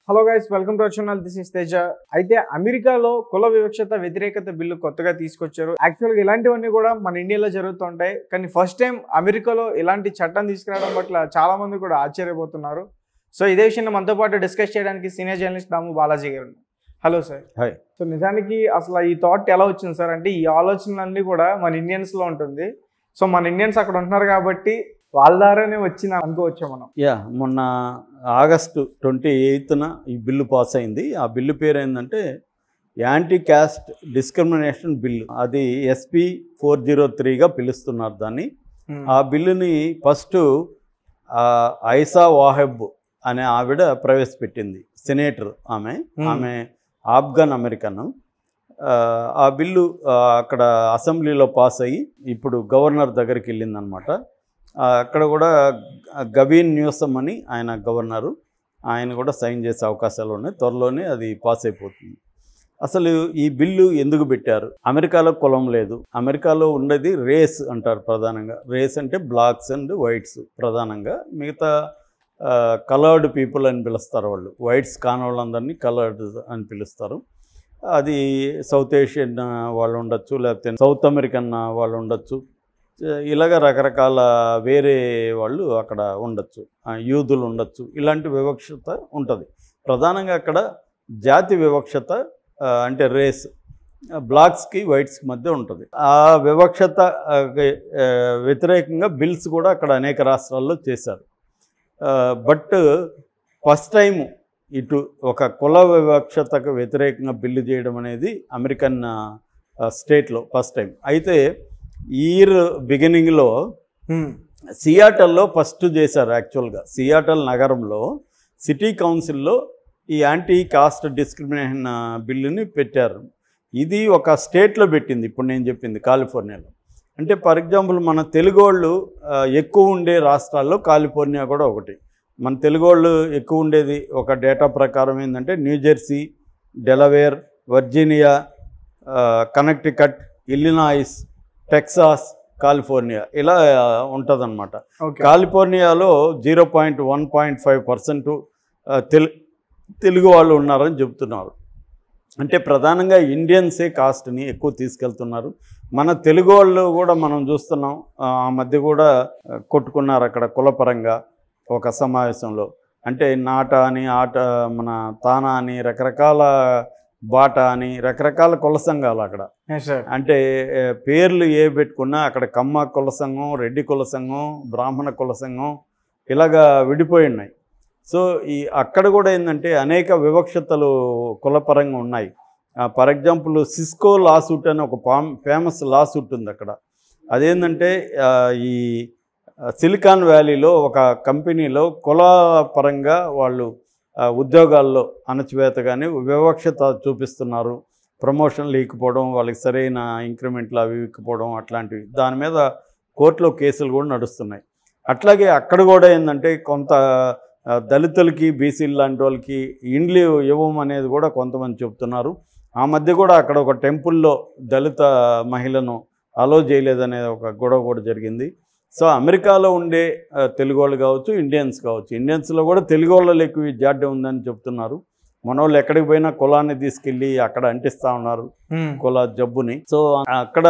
Hello guys welcome to channel this is Teja అయితే అమెరికాలో కుల వివక్షత వ్యతిరేకత బిల్లు కొత్తగా తీసుకొచ్చారు యాక్చువల్గా ఇలాంటివన్నీ కూడా మన ఇండియాలో జరుగుతుంటాయి కానీ ఫస్ట్ టైం అమెరికాలో ఇలాంటి చట్టం తీసుకురావడం పట్ల చాలా మంది కూడా ఆశ్చర్యపోతున్నారు సో ఇదే విషయాన్ని మనతో పాటు డిస్కస్ చేయడానికి సీనియర్ జర్నలిస్ట్ దాము బాలాజీ గారు హలో సార్ హాయ్ సో నిజానికి అసలు ఈ థాట్ ఎలా వచ్చింది సార్ అంటే ఈ ఆలోచనలన్నీ కూడా మన ఇండియన్స్లో ఉంటుంది సో మన ఇండియన్స్ అక్కడ ఉంటున్నారు కాబట్టి వాళ్ళ ద్వారానే వచ్చిన అనుకోవచ్చు మనం యా మొన్న ఆగస్టు ట్వంటీ ఎయిత్న ఈ బిల్లు పాస్ అయింది ఆ బిల్లు పేరు ఏంటంటే యాంటీ క్యాస్ట్ డిస్క్రిమినేషన్ బిల్లు అది ఎస్పి ఫోర్ జీరో త్రీగా పిలుస్తున్నారు దాన్ని ఆ బిల్లుని ఫస్ట్ ఐసా వాహెబ్ అనే ఆవిడ ప్రవేశపెట్టింది సెనేటర్ ఆమె Hmm. ఆమె ఆఫ్ఘన్ అమెరికన్ ఆ, ఆ బిల్లు ఆ, అక్కడ అసెంబ్లీలో పాస్ అయ్యి ఇప్పుడు గవర్నర్ దగ్గరికి వెళ్ళిందనమాట ఆ, అక్కడ కూడా గవీన్ న్యూసమ్ అని ఆయన గవర్నరు ఆయన కూడా సైన్ చేసే అవకాశాలు ఉన్నాయి త్వరలోనే అది పాస్ అయిపోతుంది అసలు ఈ బిల్లు ఎందుకు పెట్టారు అమెరికాలో కులం లేదు అమెరికాలో ఉండేది రేస్ అంటారు ప్రధానంగా రేస్ అంటే బ్లాక్స్ అండ్ వైట్స్ ప్రధానంగా మిగతా కలర్డ్ పీపుల్ అని పిలుస్తారు వాళ్ళు వైట్స్ కాని వాళ్ళందరినీ కలర్డ్ అని పిలుస్తారు అది సౌత్ ఏషియన్ వాళ్ళు ఉండొచ్చు లేకపోతే సౌత్ అమెరికన్ వాళ్ళు ఉండొచ్చు ఇలాగ రకరకాల వేరే వాళ్ళు అక్కడ ఉండొచ్చు ఆ, యూదులు ఉండొచ్చు ఇలాంటి వివక్షత ఉంటుంది ప్రధానంగా అక్కడ జాతి వివక్షత ఆ, అంటే రేస్ బ్లాక్స్కి వైట్స్కి మధ్య ఉంటుంది ఆ వివక్షత ఆ, ఆ, వ్యతిరేకంగా బిల్స్ కూడా అక్కడ అనేక రాష్ట్రాల్లో చేశారు బట్ ఫస్ట్ టైం ఇటు ఒక కుల వివక్షతకు వ్యతిరేకంగా బిల్లు చేయడం అనేది అమెరికన్ స్టేట్లో ఫస్ట్ టైం అయితే ఈ ఇయర్ బిగినింగ్లో సియాటల్లో ఫస్ట్ చేశారు యాక్చువల్గా సియాటల్ నగరంలో సిటీ కౌన్సిల్లో ఈ యాంటీ కాస్ట్ డిస్క్రిమినేషన్ ఆ, బిల్లుని పెట్టారు ఇది ఒక స్టేట్లో పెట్టింది ఇప్పుడు నేను చెప్పింది కాలిఫోర్నియాలో అంటే ఫర్ ఎగ్జాంపుల్ మన తెలుగు వాళ్ళు ఆ, ఎక్కువ ఉండే రాష్ట్రాల్లో కాలిఫోర్నియా కూడా ఒకటి మన తెలుగు వాళ్ళు ఎక్కువ ఉండేది ఒక డేటా ప్రకారం ఏంటంటే New Jersey Delaware Virginia Connecticut Illinois Texas California ఇలా ఉంటుందన్నమాట ఓకే కాలిఫోర్నియాలో zero point one point five percent తెలు తెలుగు వాళ్ళు ఉన్నారని చెబుతున్నారు అంటే ప్రధానంగా ఇండియన్సే కాస్ట్ని ఎక్కువ తీసుకెళ్తున్నారు మన తెలుగు వాళ్ళు కూడా మనం చూస్తున్నాం ఆ ఆ మధ్య కూడా ఆ, కొట్టుకున్నారు అక్కడ కులపరంగా ఒక సమావేశంలో అంటే నాట అని ఆట మన తానా అని రకరకాల బాట అని రకరకాల కుల సంఘాలు అక్కడ సార్ అంటే ఏ, పేర్లు ఏ పెట్టుకున్నా అక్కడ కమ్మ కుల సంఘం రెడ్డి కుల సంఘం బ్రాహ్మణ కుల సంఘం ఇలాగా విడిపోయి ఉన్నాయి సో ఈ అక్కడ కూడా ఏంటంటే అనేక వివక్షతలు కులపరంగా ఉన్నాయి ఫర్ ఎగ్జాంపుల్ సిస్కో లాసూట్ అని ఒక పామ్ ఫేమస్ లాసూట్ ఉంది అక్కడ అదేంటంటే ఆ, ఈ సిలికాన్ వ్యాలీలో ఒక కంపెనీలో కుల పరంగా వాళ్ళు ఆ, ఉద్యోగాల్లో అణచివేత కానీ వివక్షత చూపిస్తున్నారు ప్రమోషన్లు ఇకపోవడం వాళ్ళకి సరైన ఇంక్రిమెంట్లు అవి ఇకపోవడం అట్లాంటివి దాని మీద కోర్టులో కేసులు కూడా నడుస్తున్నాయి అట్లాగే అక్కడ కూడా ఏంటంటే కొంత ఆ, దళితులకి బీసీలు లాంటి వాళ్ళకి ఇండ్లు ఇవ్వమనేది కూడా కొంతమంది చెప్తున్నారు ఆ మధ్య కూడా అక్కడ ఒక టెంపుల్లో దళిత మహిళను అలో చేయలేదనే ఒక గొడవ కూడా జరిగింది సో అమెరికాలో ఉండే ఆ, తెలుగు వాళ్ళు కావచ్చు ఇండియన్స్ కావచ్చు ఇండియన్స్లో కూడా తెలుగు వాళ్ళలో ఎక్కువ ఈ జాడ్యం ఉందని చెప్తున్నారు మన వాళ్ళు ఎక్కడికి పోయినా కులాన్ని తీసుకెళ్ళి అక్కడ అంటిస్తూ ఉన్నారు కుల జబ్బుని సో అక్కడ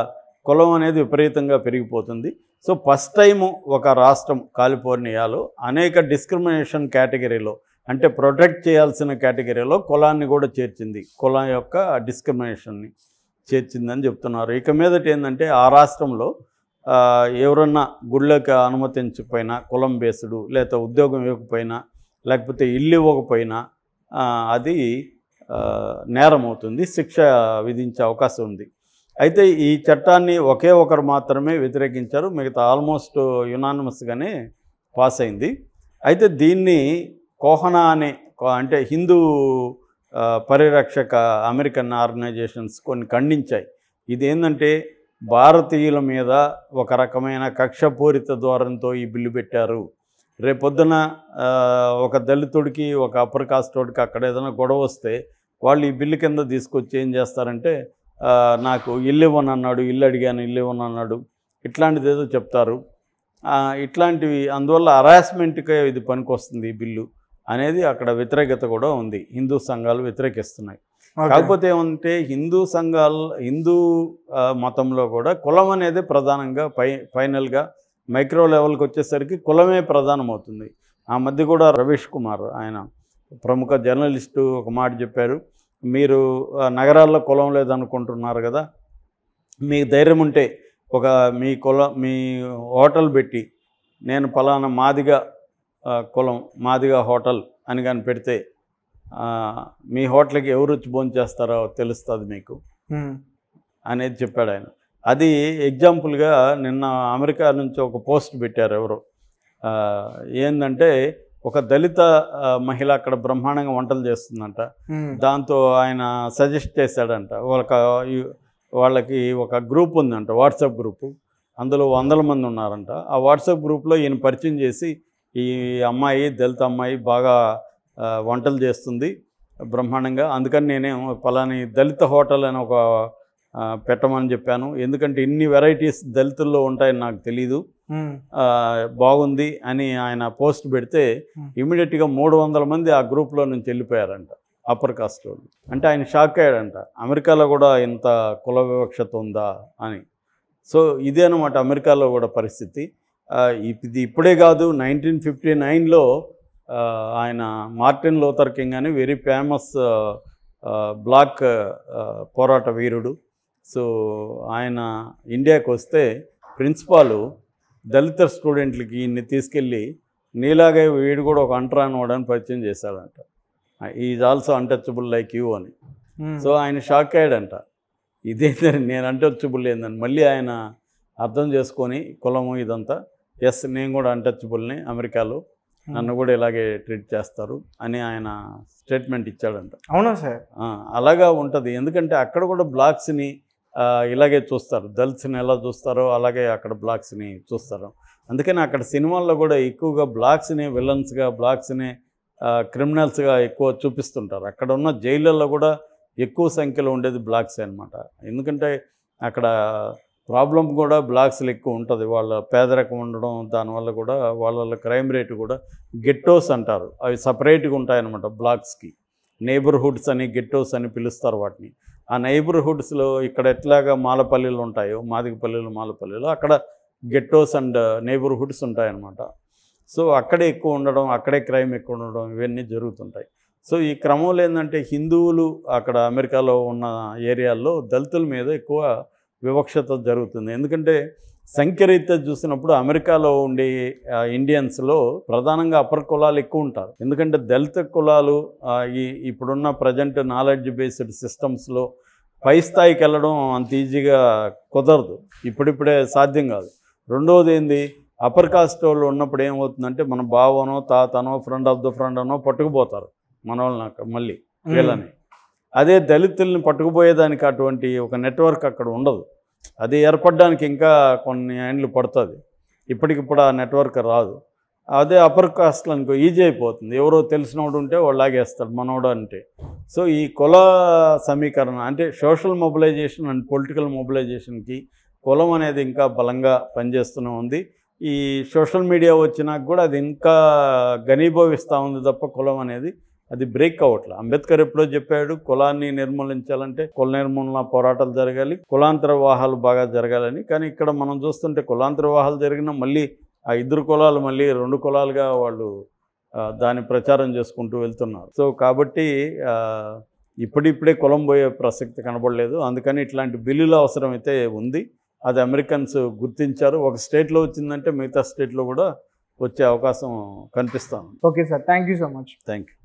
కులం అనేది విపరీతంగా పెరిగిపోతుంది సో ఫస్ట్ టైము ఒక రాష్ట్రం కాలిఫోర్నియాలో అనేక డిస్క్రిమినేషన్ కేటగిరీలో అంటే ప్రొటెక్ట్ చేయాల్సిన కేటగిరీలో కులాన్ని కూడా చేర్చింది కులం యొక్క డిస్క్రిమినేషన్ని చేర్చిందని చెప్తున్నారు ఇక మీదట ఏంటంటే ఆ రాష్ట్రంలో ఆ, ఎవరన్నా గుళ్ళకి అనుమతించకపోయినా కులం బేసుడు లేకపోతే ఉద్యోగం ఇవ్వకపోయినా లేకపోతే ఇల్లు ఇవ్వకపోయినా ఆ, అది ఆ, నేరం అవుతుంది శిక్ష విధించే అవకాశం ఉంది అయితే ఈ చట్టాన్ని ఒకే ఒకరు మాత్రమే వ్యతిరేకించారు మిగతా ఆల్మోస్ట్ యునానిమస్గానే పాస్ అయింది అయితే దీన్ని కోహనా అనే కో- అంటే హిందూ ఆ, పరిరక్షక అమెరికన్ ఆర్గనైజేషన్స్ కొన్ని ఖండించాయి ఇది ఏంటంటే భారతీయుల మీద ఒక రకమైన కక్షపూరిత ధోరణితో ఈ బిల్లు పెట్టారు రేపొద్దున ఆ, ఒక దళితుడికి ఒక అప్పర్ కాస్ట్ వాడికి అక్కడ ఏదైనా గొడవ వస్తే వాళ్ళు ఈ బిల్లు కింద తీసుకొచ్చి ఏం చేస్తారంటే ఆ, నాకు ఇల్లు ఇవ్వను అన్నాడు ఇల్లు అడిగాను ఇల్లు ఇవ్వను అన్నాడు ఇట్లాంటిది ఏదో చెప్తారు ఆ, ఇట్లాంటివి అందువల్ల హరాస్మెంట్కే ఇది పనికొస్తుంది ఈ బిల్లు అనేది అక్కడ వ్యతిరేకత కూడా ఉంది హిందూ సంఘాలు వ్యతిరేకిస్తున్నాయి Okay. కాకపోతే ఏమంటే హిందూ సంఘాలు హిందూ ఆ, మతంలో కూడా కులం అనేది ప్రధానంగా పై ఫైనల్గా మైక్రో లెవెల్కి వచ్చేసరికి కులమే ప్రధానమవుతుంది ఆ మధ్య కూడా రవీష్ కుమార్ ఆయన ప్రముఖ జర్నలిస్టు ఒక మాట చెప్పారు మీరు ఆ, నగరాల్లో కులం లేదనుకుంటున్నారు కదా మీకు ధైర్యం ఉంటే ఒక మీ కుల మీ హోటల్ పెట్టి నేను పలానా మాదిగా ఆ, కులం మాదిగా హోటల్ అని కానీ పెడితే ఆ, మీ హోటల్కి ఎవరు వచ్చి భోజనం చేస్తారో తెలుస్తుంది మీకు ఉమ్. అనేది చెప్పాడు ఆయన అది ఎగ్జాంపుల్గా నిన్న అమెరికా నుంచి ఒక పోస్ట్ పెట్టారు ఎవరు ఆ, ఏందంటే ఒక దళిత ఆ, మహిళ అక్కడ బ్రహ్మాండంగా వంటలు చేస్తుందంట ఉమ్. దాంతో ఆయన సజెస్ట్ చేశాడంట వాళ్ళకి వాళ్ళకి ఒక గ్రూప్ ఉందంట వాట్సాప్ గ్రూపు అందులో వందల మంది ఉన్నారంట ఆ వాట్సాప్ గ్రూప్లో ఈయన పరిచయం చేసి ఈ అమ్మాయి దళిత అమ్మాయి బాగా ఆ, వంటలు చేస్తుంది బ్రహ్మాండంగా అందుకని నేనేం పలాని దళిత హోటల్ అని ఒక ఆ, పెట్టమని చెప్పాను ఎందుకంటే ఇన్ని వెరైటీస్ దళితుల్లో ఉంటాయని నాకు తెలీదు ఉమ్. ఆ, బాగుంది అని ఆయన పోస్ట్ పెడితే Hmm. ఇమీడియట్గా మూడు వందల మంది ఆ గ్రూప్లో నుంచి వెళ్ళిపోయారంట అప్పర్ కాస్ట్ వాళ్ళు అంటే ఆయన షాక్ అయ్యాడంట అమెరికాలో కూడా ఇంత కుల వివక్షత ఉందా అని సో ఇదే అనమాట అమెరికాలో కూడా పరిస్థితి ఆ, ఇది ఇప్పుడే కాదు నైన్టీన్ ఫిఫ్టీ నైన్లో ఆయన మార్టిన్ లోథర్ కింగ్ అని వెరీ ఫేమస్ బ్లాక్ ఆ, పోరాట వీరుడు సో ఆయన ఇండియాకి వస్తే ప్రిన్సిపాలు దళిత స్టూడెంట్లకి ఈయన్ని తీసుకెళ్ళి నీలాగే వీడు కూడా ఒక అంటరాని వాడని పరిచయం చేశాడంట is also untouchable like you అని ఉమ్. సో ఆయన షాక్ అయ్యాడంట ఇదేంటని నేను అన్టచబుల్ ఏందని మళ్ళీ ఆయన అర్థం చేసుకొని కులము ఇదంతా ఎస్ నేను కూడా అన్టచబుల్ని అమెరికాలో నన్ను కూడా ఇలాగే ట్రీట్ చేస్తారు అని ఆయన స్టేట్మెంట్ ఇచ్చాడంట అవునా సార్ ఆ, అలాగా ఉంటుంది ఎందుకంటే అక్కడ కూడా బ్లాక్స్ని ఆ, ఇలాగే చూస్తారు దళిత్స్ని ఎలా చూస్తారో అలాగే అక్కడ బ్లాక్స్ని చూస్తారు అందుకని అక్కడ సినిమాల్లో కూడా ఎక్కువగా బ్లాక్స్ని విలన్స్గా బ్లాక్స్ని క్రిమినల్స్గా ఎక్కువ చూపిస్తుంటారు అక్కడ ఉన్న జైళ్ళల్లో కూడా ఎక్కువ సంఖ్యలో ఉండేది బ్లాక్స్ అనమాట ఎందుకంటే అక్కడ ప్రాబ్లం కూడా బ్లాక్స్లో ఎక్కువ ఉంటుంది వాళ్ళ పేదరికం ఉండడం దానివల్ల కూడా వాళ్ళ క్రైమ్ రేటు కూడా గెట్టోస్ అంటారు అవి సపరేట్గా ఉంటాయన్నమాట బ్లాక్స్కి నైబర్హుడ్స్ అని గెట్టోస్ అని పిలుస్తారు వాటిని ఆ నైబర్హుడ్స్లో ఇక్కడ ఎట్లాగా మాలపల్లిలు ఉంటాయో మాదిగపల్లిలు మాలపల్లిలు అక్కడ గెట్టోస్ అండ్ నైబర్హుడ్స్ ఉంటాయన్నమాట సో అక్కడే ఎక్కువ ఉండడం అక్కడే క్రైమ్ ఎక్కువ ఉండడం ఇవన్నీ జరుగుతుంటాయి సో ఈ క్రమంలో ఏంటంటే హిందువులు అక్కడ అమెరికాలో ఉన్న ఏరియాల్లో దళితుల మీద ఎక్కువ వివక్షత జరుగుతుంది ఎందుకంటే సంఖ్యరీత్యా చూసినప్పుడు అమెరికాలో ఉండే ఆ, ఇండియన్స్లో ప్రధానంగా అప్పర్ కులాలు ఎక్కువ ఉంటారు ఎందుకంటే దళిత కులాలు ఆ, ఈ ఇప్పుడున్న ప్రజెంట్ నాలెడ్జ్ బేస్డ్ సిస్టమ్స్లో పై స్థాయికి వెళ్ళడం అంత ఈజీగా కుదరదు ఇప్పుడిప్పుడే సాధ్యం కాదు రెండవది ఏంది అప్పర్ కాస్ట్ వాళ్ళు ఉన్నప్పుడు ఏమవుతుందంటే మన బావనో తాతనో ఫ్రెండ్ ఆఫ్ ద ఫ్రెండ్ అనో పట్టుకుపోతారు మన వాళ్ళని అక్కడ మళ్ళీ వీళ్ళని అదే దళితుల్ని పట్టుకుపోయేదానికి అటువంటి ఒక నెట్వర్క్ అక్కడ ఉండదు అది ఏర్పడడానికి ఇంకా కొన్ని ఏండ్లు పడుతుంది ఇప్పటికిప్పుడు ఆ నెట్వర్క్ రాదు అదే అప్పర్ కాస్ట్లు అనుకో ఈజీ అయిపోతుంది ఎవరో తెలిసినోడు ఉంటే వాళ్ళు లాగేస్తాడు మనోడు అంటే సో ఈ కుల సమీకరణ అంటే సోషల్ మొబిలైజేషన్ అండ్ పొలిటికల్ మొబిలైజేషన్కి కులం అనేది ఇంకా బలంగా పనిచేస్తూనే ఉంది ఈ సోషల్ మీడియా వచ్చినాక కూడా అది ఇంకా ఘనీభవిస్తూ ఉంది తప్ప కులం అనేది అది బ్రేక్ అవ్వట్లే అంబేద్కర్ ఎప్పుడో చెప్పాడు కులాన్ని నిర్మూలించాలంటే కుల నిర్మూలన పోరాటాలు జరగాలి కులాంతర వివాహాలు బాగా జరగాలని కానీ ఇక్కడ మనం చూస్తుంటే కులాంతర వివాహాలు జరిగినా మళ్ళీ ఆ ఇద్దరు కులాలు మళ్ళీ రెండు కులాలుగా వాళ్ళు ఆ, దాన్ని ప్రచారం చేసుకుంటూ వెళ్తున్నారు సో కాబట్టి ఆ, ఇప్పుడిప్పుడే కులం పోయే ప్రసక్తి కనబడలేదు అందుకని ఇట్లాంటి బిల్లుల అవసరం అయితే ఉంది అది అమెరికన్స్ గుర్తించారు ఒక స్టేట్లో వచ్చిందంటే మిగతా స్టేట్లో కూడా వచ్చే అవకాశం కనిపిస్తాను okay sir thank you so much thank you